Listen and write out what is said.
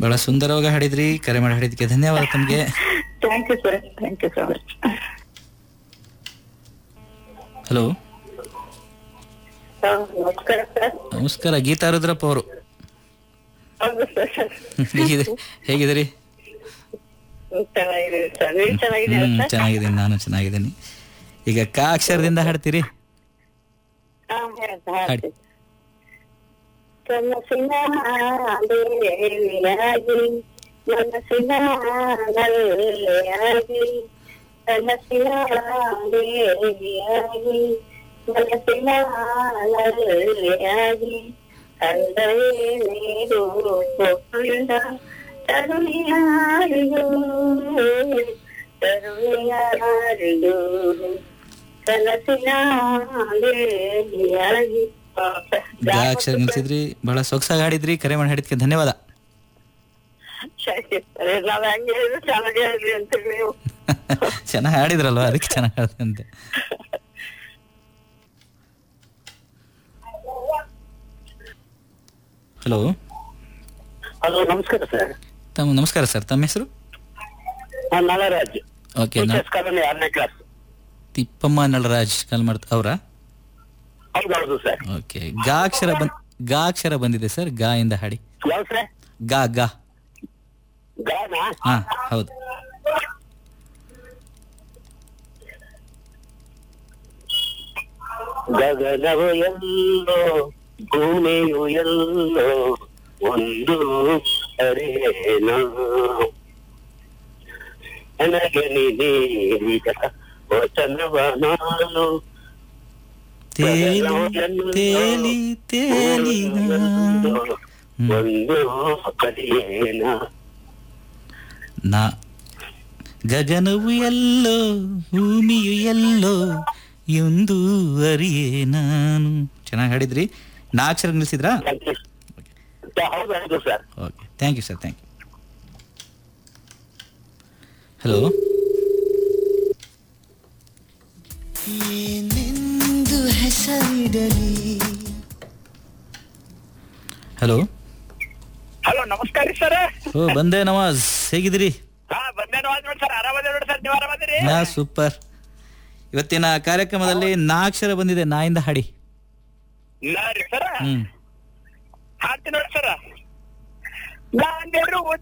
ಬಹಳ ಸುಂದರವಾಗಿ ಹಾಡಿದ್ರಿ ಕರೆ ಮಾಡಿ ಹಾಡಿದಕ್ಕೆ ಧನ್ಯವಾದ ತಮಗೆ thank you sir thank you so much hello ನಮಸ್ಕಾರ ಸರ್ ನಮಸ್ಕಾರ ಗೀತಾ ರುದ್ರಪ್ಪ ಅವರು ಹೌದು ಸರ್ ಹೇಗಿದೆ ಹೇಗಿದ್ದೀರಿ ಚೆನ್ನಾಗಿದೆ ಸರ್ ನೀವು ಚೆನ್ನಾಗಿದ್ದೀರಾ ಹ್ಮ್ ಸರ್ ಚೆನ್ನಾಗಿದ್ದೀನಿ ನಾನು ಚೆನ್ನಾಗಿದ್ದೀನಿ ಈಗ ಕ ಅಕ್ಷರದಿಂದ ಹಾಡ್ತೀರಿ ಹಾ, ಹೇಳ್ತಾ ಹಾಡಿ. ಹೇಳ್ತೀನಿ. ಕನಸಿನ ದೇವಿಯಾಗಿ ಮನಸ್ಸಿನ ನಲ್ಲೆಯಾಗಿ ಕನಸಿನ ದೇವಿಯಾಗಿ ಮನಸ್ಸಿನ ನಲ್ಲೆಯಾಗಿ ಕಂಡರೆ ನೀರು ಒಪ್ಪುಳ್ಳ ತರುಣಿಯಾರಿಗೂ ತರುಣಿಯಾರಿಗೂ ಕನಸಿನ ದೇವಿಯಾಗಿ ಗ ಅಕ್ಷರ ನಿಲ್ಸಿದ್ರಿ ಬಹಳ ಸೊಗಸಾಗಿ ಹಾಡಿದ್ರಿ ಕರೆ ಮಾಡಿ ಹಾಡಿದಕ್ಕೆ ಧನ್ಯವಾದ ಸರಿ ನಾವ್ ಹಂಗೆ ಹೇಳಿದ್ರೆ ಚೆನ್ನಾಗಿ ಹೇಳ್ರಿ ಅಂತ ನೀವು ಚೆನ್ನಾಗಿ ಹಾಡಿದ್ರಲ್ವಾ ಅದಕ್ಕೆ ಚೆನ್ನಾಗಿ ಹಾಡಿದಂತೆ ಹಲೋ ಹಲೋ ನಮಸ್ಕಾರ ಸರ್ ತಮ್ಮ ನಮಸ್ಕಾರ ಸರ್ ತಮ್ಮ ಹೆಸರು ನಾನು ನಳರಾಜ್ ಓಕೆ ನಾ ಟೀಚರ್ಸ್ ಕಾಲೋನಿ ಆರನೇ ಕ್ಲಾಸ್ ತಿಪ್ಪಮ್ಮ ನಳರಾಜ್ ಕಲ್ಮಾರ್ತ್ ಅವರಾ ಹೌದೌದು ಸರ್ ಓಕೆ ಗಾ ಅಕ್ಷರ ಬಂದ್ ಗಾ ಅಕ್ಷರ ಬಂದಿದೆ ಸರ್ ಗಾ ಇಂದ ಹಾಡಿ ಯಾವ ಸರ್ ಗಾ ಗಾ ಗಾನ ಹಾ ಹೌದು ಗಗನವು ಎಲ್ಲೋ ಭೂಮಿಯು ಎಲ್ಲೋ ಒಂದು ಅರೇನ ನನಗೆ ನೀಡಿದ ವಚನವ ನಾನು ತೇಲಿ ತೇಲಿ ತೇಲಿ ನಾನು. ಒಂದು ಕಲಿಯೇನ ನಾ ಗಗನವು ಎಲ್ಲೋ ಭೂಮಿಯು ಎಲ್ಲೋ ಎಂದು ಅರಿಯೇ ನಾನು ಚೆನ್ನಾಗಿ ಹಾಡಿದ್ರಿ ನಾ ಅಕ್ಷರ ನಿಲ್ಸಿದ್ರಾ ಹೌದು ಹೌದು sir okay thank you sir thank you hello ಏನೆಂದು ಹೆಸರಿಡಲಿ ಹಲೋ ಹಲೋ ನಮಸ್ಕಾರ ರೀ ಸರ್ ಓ ಬಂದೆ ನವಾಜ್ ಹೇಗಿದ್ದೀರಿ ಹಾ ಬಂದೆ ನೋಡಿ ಸರ್ ಆರಾಮದೇ ನೋಡಿ ಸರ್ ನೀವು ಆರಾಮದಿರಿ ನಾ ಸೂಪರ್ ಇವತ್ತಿನ ಕಾರ್ಯಕ್ರಮದಲ್ಲಿ ನಾ ಅಕ್ಷರ ಬಂದಿದೆ ನಾಯಿಂದ ಹಾಡಿ ನಾ ರೀ ಸರ್ ಹ್ಮ್ ಹಾಡ್ತೀನಿ ನೋಡಿ ಸರ್ ನಾನಿರುವುದು